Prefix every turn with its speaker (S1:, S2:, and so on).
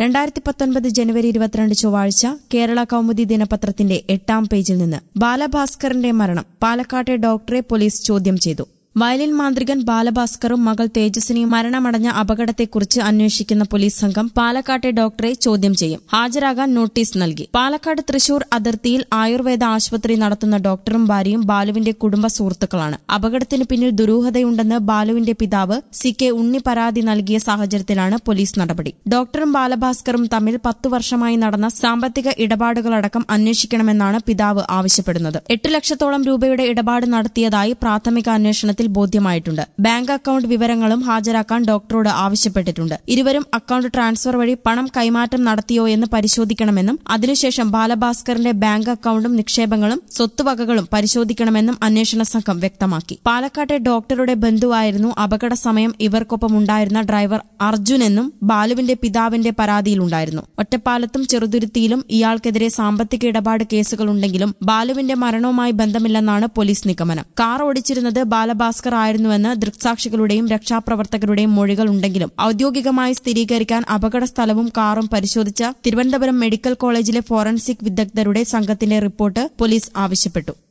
S1: രണ്ടായിരത്തി പത്തൊൻപത് ജനുവരി ഇരുപത്തിരണ്ട് ചൊവ്വാഴ്ച കേരള കൗമുദി ദിനപത്രത്തിന്റെ എട്ടാം പേജിൽ നിന്ന് ബാലഭാസ്കറിന്റെ മരണം പാലക്കാട്ടെ ഡോക്ടറെ പോലീസ് ചോദ്യം ചെയ്തു വയലിൻ മാന്ത്രികൻ ബാലഭാസ്കറും മകൾ തേജസ്വിനിയും മരണമടഞ്ഞ അപകടത്തെക്കുറിച്ച് അന്വേഷിക്കുന്ന പോലീസ് സംഘം പാലക്കാട്ടെ ഡോക്ടറെ ചോദ്യം ചെയ്യും ഹാജരാകാൻ നോട്ടീസ് നൽകി പാലക്കാട് തൃശൂർ അതിർത്തിയിൽ ആയുർവേദ ആശുപത്രി നടത്തുന്ന ഡോക്ടറും ഭാര്യയും ബാലുവിന്റെ കുടുംബ സുഹൃത്തുക്കളാണ് അപകടത്തിന് പിന്നിൽ ദുരൂഹതയുണ്ടെന്ന് ബാലുവിന്റെ പിതാവ് സി കെ ഉണ്ണി പരാതി നൽകിയ സാഹചര്യത്തിലാണ് പോലീസ് നടപടി ഡോക്ടറും ബാലഭാസ്കറും തമ്മിൽ പത്തു വർഷമായി നടന്ന സാമ്പത്തിക ഇടപാടുകളടക്കം അന്വേഷിക്കണമെന്നാണ് പിതാവ് ആവശ്യപ്പെടുന്നത് എട്ട് ലക്ഷത്തോളം രൂപയുടെ ഇടപാട് നടത്തിയതായി പ്രാഥമിക അന്വേഷണത്തിൽ ബോധ്യമായിട്ടുണ്ട് ബാങ്ക് അക്കൌണ്ട് വിവരങ്ങളും ഹാജരാക്കാൻ ഡോക്ടറോട് ആവശ്യപ്പെട്ടിട്ടുണ്ട് ഇരുവരും അക്കൌണ്ട് ട്രാൻസ്ഫർ വഴി പണം കൈമാറ്റം നടത്തിയോ എന്ന് പരിശോധിക്കണമെന്നും അതിനുശേഷം ബാലഭാസ്കറിന്റെ ബാങ്ക് അക്കൌണ്ടും നിക്ഷേപങ്ങളും സ്വത്തുവകകളും പരിശോധിക്കണമെന്നും അന്വേഷണ സംഘം വ്യക്തമാക്കി പാലക്കാട്ടെ ഡോക്ടറുടെ ബന്ധുവായിരുന്നു അപകട സമയം ഇവർക്കൊപ്പം ഉണ്ടായിരുന്ന ഡ്രൈവർ അർജുൻ എന്നും ബാലുവിന്റെ പിതാവിന്റെ പരാതിയിലുണ്ടായിരുന്നു ഒറ്റപ്പാലത്തും ചെറുതുരുത്തിയിലും ഇയാൾക്കെതിരെ സാമ്പത്തിക ഇടപാട് കേസുകളുണ്ടെങ്കിലും ബാലുവിന്റെ മരണവുമായി ബന്ധമില്ലെന്നാണ് പോലീസ് നിഗമനം കാർ ഓടിച്ചിരുന്നത് ബാലഭാസ്കർ ആയിരുന്നുവെന്ന് ദൃക്സാക്ഷികളുടെയും രക്ഷാപ്രവർത്തകരുടെയും മൊഴികൾ ഉണ്ടെങ്കിലും ഔദ്യോഗികമായി സ്ഥിരീകരിക്കാൻ അപകട സ്ഥലവും കാറും പരിശോധിച്ച തിരുവനന്തപുരം മെഡിക്കൽ കോളേജിലെ ഫോറൻസിക് വിദഗ്ധരുടെ സംഘത്തിന്റെ റിപ്പോർട്ട് പോലീസ് ആവശ്യപ്പെട്ടു